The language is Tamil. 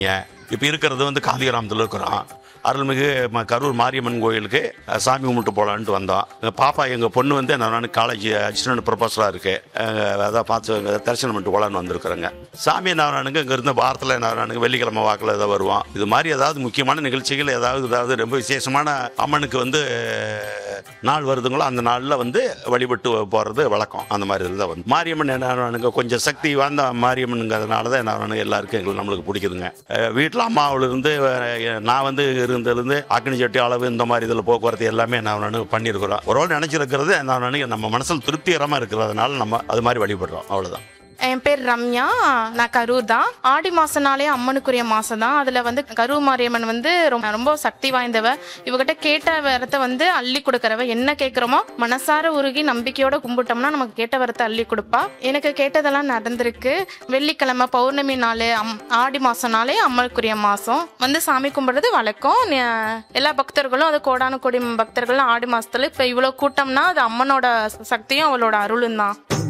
இப்போ இருக்கிறது வந்து காந்தி கிராமத்தில் இருக்கிறோம் அருள்மிகு ம- கரூர் மாரியம்மன் கோயிலுக்கு அஹ், சாமி கும்பிட்டு போகலான்ட்டு வந்தோம் எங்கள் பாப்பா எங்கள் பொண்ணு வந்து நான் காலேஜ் அசிஸ்டன்ட் ப்ரொஃபஸராக இருக்கு அஹ், அதான் பார்த்து இங்க தரிசனம் பண்ணிட்டு போகலான்னு வந்திருக்கிறேங்க சாமி நாராயணுங்க இங்கே இருந்த வாரத்தில் நாராயணுங்க வெள்ளிக்கிழமை வாக்கில் ஏதாவது வருவோம் இது மாதிரி ஏதாவது முக்கியமான நிகழ்ச்சிகள் ஏதாவது ஏதாவது ரொம்ப விசேஷமான அம்மனுக்கு வந்து அஹ், நாள் வருதுங்களோ அந்த நாளில் வந்து வழிபட்டு போகிறது வழக்கம் அந்த மாதிரி இருந்தால் வந்து மாரியம்மன் என்ன கொஞ்சம் சக்தி வாய்ந்த மாரியம்மனுங்கிறதுனால தான் என்ன எல்லாருக்கும் எங்களுக்கு நம்மளுக்கு பிடிக்குதுங்க வீட்டில் அம்மாவிலிருந்து அஹ், நான் வந்து இருந்ததுலேருந்து அக்னி சட்டி அளவு இந்த மாதிரி இதில் போக்குவரத்து எல்லாமே என்ன பண்ணியிருக்கிறோம் ஒரு வேளை நினச்சிருக்கிறது நான் நம்ம மனசில் திருப்திகரமாக இருக்கிறதுனால நம்ம அது மாதிரி வழிபடுறோம் அவ்வளோதான் என் பேர் ரம்யா நான் கரூர் தான் ஆடி மாசம்னாலே அம்மனுக்குரிய மாசம் தான் அதில் வந்து கரூர் மாரியம்மன் வந்து ரொம்ப ரொம்ப சக்தி வாய்ந்தவ இவகிட்ட கேட்ட வரத்தை வந்து அள்ளி கொடுக்கறவ என்ன கேட்குறோமோ மனசார உருகி நம்பிக்கையோட கும்பிட்டோம்னா நமக்கு கேட்ட வரத்தை அள்ளி கொடுப்பா எனக்கு கேட்டதெல்லாம் நடந்திருக்கு வெள்ளிக்கிழமை பௌர்ணமி நாள் அம் ஆடி மாசம்னாலே அம்மனுக்குரிய மாசம் வந்து சாமி கும்பிடுறது வழக்கம் ந- எல்லா பக்தர்களும் அது கோடானு கோடி பக்தர்களும் ஆடி மாசத்துல இப்போ இவ்வளோ கூட்டம்னா அது அம்மனோட சக்தியும் அவளோட அருளும் தான்